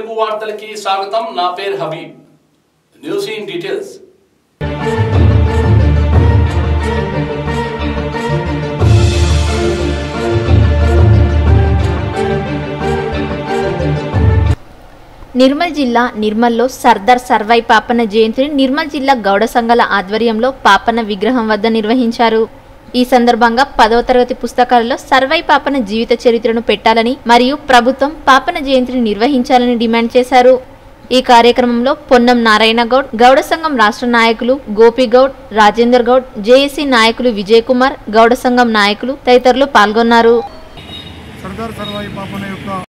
తెలుగు వార్తలకి స్వాగతం నా పేరు Habeeb news in details Nirmal జిల్లా నిర్మల్లో సర్దార్ సర్వై పాపన్న జయంతిని నిర్మల్ జిల్లా గౌడ సంఘాల ఆధ్వర్యంలో పాపన్న విగ్రహం వద్ద నిర్వహించారు ఈ సందర్భంగా పదవ తరగతి పుస్తకాలలో సర్వై పాపన్న జీవిత చరిత్రను పెట్టాలని మరియు ప్రభుత్వం పాపన్న జయంతిని నిర్వహించాలని డిమాండ్ చేశారు ఈ కార్యక్రమంలో పొన్నం నారాయణ గౌడ్ గౌడ సంఘం రాష్ట్ర నాయకులు గోపిగౌడ్ రాజేందర్ గౌడ్ జేఏసీ నాయకులు విజయ్ కుమార్ గౌడ సంఘం నాయకులు తదితరులు పాల్గొన్నారు సర్దార్ సర్వాయి పాపన యొక్క